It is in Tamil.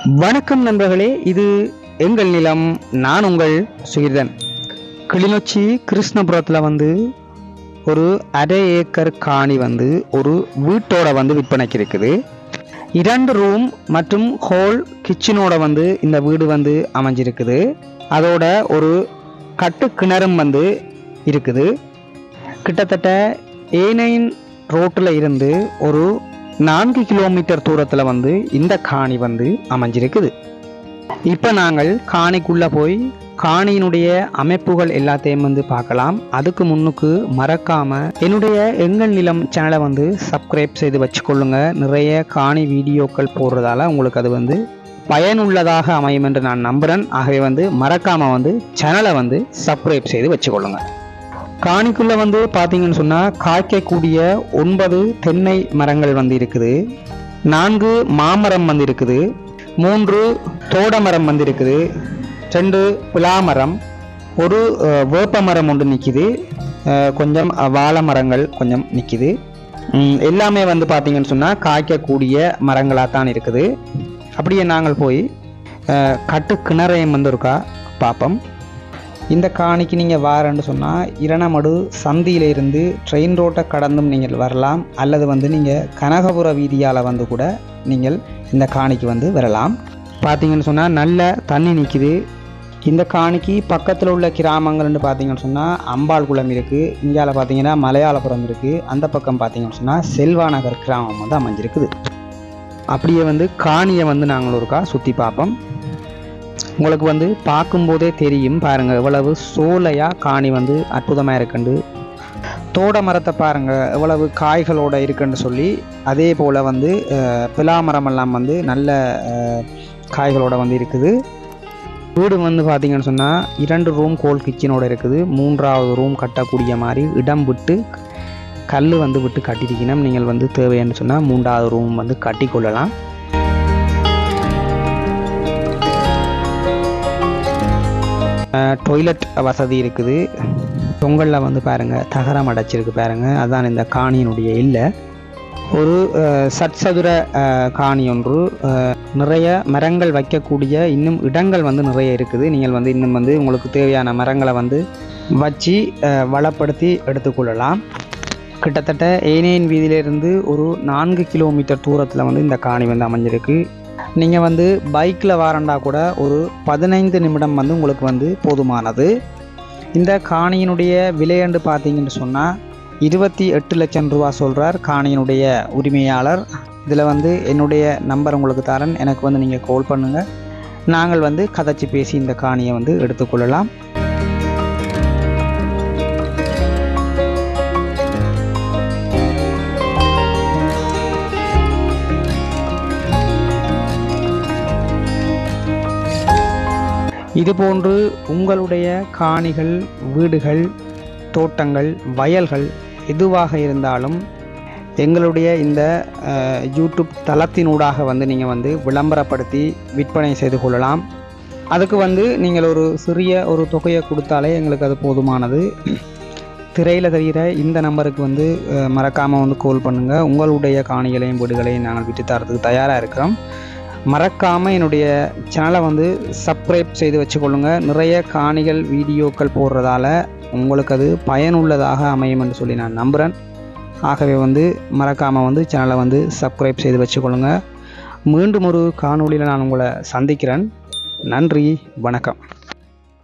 வணக்கம் நண்பர்களே இது எங்கள் நிலம் நான் உங்கள் சுகிர்தன் கிளிநொச்சி கிருஷ்ணபுரத்தில் வந்து ஒரு அரை ஏக்கர் காணி வந்து ஒரு வீட்டோட வந்து விற்பனைக்கு இருக்குது இரண்டு ரூம் மற்றும் ஹோல் கிச்சனோட வந்து இந்த வீடு வந்து அமைஞ்சிருக்குது அதோட ஒரு கட்டு கிணறும் வந்து இருக்குது கிட்டத்தட்ட ஏ நைன் ரோட்டில் இருந்து ஒரு நான்கு கிலோமீட்டர் தூரத்தில் வந்து இந்த காணி வந்து அமைஞ்சிருக்குது இப்போ நாங்கள் காணிக்குள்ளே போய் காணியினுடைய அமைப்புகள் எல்லாத்தையும் வந்து பார்க்கலாம் அதுக்கு முன்னுக்கு மறக்காம என்னுடைய எங்கள் நிலம் சேனலை வந்து சப்ஸ்கிரைப் செய்து வச்சுக்கொள்ளுங்க நிறைய காணி வீடியோக்கள் போடுறதால உங்களுக்கு அது வந்து பயனுள்ளதாக அமையும் என்று நான் நம்புகிறேன் ஆகவே வந்து மறக்காம வந்து சேனலை வந்து சப்ஸ்கிரைப் செய்து வச்சுக்கொள்ளுங்க காணிக்குள்ள வந்து பார்த்தீங்கன்னு சொன்னால் காய்க்கக்கூடிய ஒன்பது தென்னை மரங்கள் வந்து இருக்குது நான்கு மாமரம் வந்து இருக்குது மூன்று தோடமரம் வந்து இருக்குது ரெண்டு பிலாமரம் ஒரு அஹ், வேப்ப மரம் ஒன்று நிற்கிது கொஞ்சம் அஹ், வாழை மரங்கள் கொஞ்சம் நிற்கிது எல்லாமே வந்து பார்த்தீங்கன்னு சொன்னால் காய்க்கக்கூடிய மரங்களாக தான் இருக்குது அப்படியே நாங்கள் போய் அஹ், கட்டு கிணறையும் வந்து இருக்கா பார்ப்போம் இந்த காணிக்கு நீங்கள் வாரன்னு சொன்னால் இரணமடு சந்தியில இருந்து ட்ரெயின் ரோட்டை கடந்தும் நீங்கள் வரலாம் அல்லது வந்து நீங்கள் கனகபுர வீதியால் வந்து கூட நீங்கள் இந்த காணிக்கு வந்து வரலாம் பார்த்தீங்கன்னு சொன்னால் நல்ல தண்ணி நிற்கிது இந்த காணிக்கு பக்கத்தில் உள்ள கிராமங்கள்னு பார்த்தீங்கன்னு சொன்னால் அம்பாள் குளம் இருக்குது இந்தியாவில் பார்த்தீங்கன்னா மலையாளபுரம் இருக்குது அந்த பக்கம் பார்த்தீங்கன்னு சொன்னால் செல்வாநகர் கிராமம் வந்து அமைஞ்சிருக்குது அப்படியே வந்து காணியை வந்து நாங்கள் ஒருக்கா சுற்றி பார்ப்போம் உங்களுக்கு வந்து பார்க்கும்போதே தெரியும் பாருங்க எவ்வளவு சோலையாக காணி வந்து அற்புதமாக இருக்குண்டு தோட மரத்தை பாருங்க எவ்வளவு காய்களோட இருக்குன்னு சொல்லி அதே போல் வந்து அஹ், பிலா மரமெல்லாம் வந்து நல்ல அஹ், காய்களோட வந்து இருக்குது வீடு வந்து பார்த்தீங்கன்னு சொன்னால் இரண்டு ரூம் கோல் கிச்சனோட இருக்குது மூன்றாவது ரூம் கட்டக்கூடிய மாதிரி இடம் விட்டு கல் வந்து விட்டு கட்டிருக்கணும் நீங்கள் வந்து தேவைன்னு சொன்னால் மூன்றாவது ரூம் வந்து கட்டிக்கொள்ளலாம் டொய்லெட் வசதி இருக்குது தொங்கலில் வந்து பாருங்கள் தகரம் அடைச்சிருக்கு பாருங்கள் அதான் இந்த காணியினுடைய இல்லை ஒரு அஹ், சட்சதுர அஹ், காணி ஒன்று அஹ், நிறைய மரங்கள் வைக்கக்கூடிய இன்னும் இடங்கள் வந்து நிறைய இருக்குது நீங்கள் வந்து இன்னும் வந்து உங்களுக்கு தேவையான மரங்களை வந்து வச்சு அஹ், வளப்படுத்தி எடுத்துக்கொள்ளலாம் கிட்டத்தட்ட ஏனேன் வீதியிலிருந்து ஒரு நான்கு கிலோமீட்டர் தூரத்தில் வந்து இந்த காணி வந்து அமைஞ்சிருக்கு நீங்கள் வந்து பைக்கில் வாரண்டா கூட ஒரு பதினைந்து நிமிடம் வந்து உங்களுக்கு வந்து போதுமானது இந்த காணியினுடைய விலையண்டு பார்த்தீங்கன்னு சொன்னால் இருபத்தி எட்டு லட்சம் ரூபா சொல்கிறார் காணியினுடைய உரிமையாளர் இதில் வந்து என்னுடைய நம்பர் உங்களுக்கு தரேன் எனக்கு வந்து நீங்கள் கால் பண்ணுங்கள் நாங்கள் வந்து கதைச்சி பேசி இந்த காணியை வந்து எடுத்துக்கொள்ளலாம் இதுபோன்று உங்களுடைய காணிகள் வீடுகள் தோட்டங்கள் வயல்கள் எதுவாக இருந்தாலும் எங்களுடைய இந்த அஹ், யூடியூப் தளத்தினூடாக வந்து நீங்கள் வந்து விளம்பரப்படுத்தி விற்பனை செய்து கொள்ளலாம் அதுக்கு வந்து நீங்கள் ஒரு சிறிய ஒரு தொகையை கொடுத்தாலே எங்களுக்கு அது போதுமானது திரையில் தெரிகிற இந்த நம்பருக்கு வந்து மறக்காமல் வந்து கால் பண்ணுங்கள் உங்களுடைய காணிகளையும் வீடுகளையும் நாங்கள் விட்டு தரத்துக்கு தயாராக இருக்கிறோம் மறக்காமல் என்னுடைய சேனலை வந்து சப்ஸ்கிரைப் செய்து வச்சுக்கொள்ளுங்க நிறைய காணிகள் வீடியோக்கள் போடுறதால உங்களுக்கு அது பயனுள்ளதாக அமையும் என்று சொல்லி நான் நம்புகிறேன் ஆகவே வந்து மறக்காமல் வந்து சேனலை வந்து சப்ஸ்கிரைப் செய்து வச்சுக்கொள்ளுங்க மீண்டும் ஒரு காணொளியில் நான் உங்களை சந்திக்கிறேன் நன்றி வணக்கம்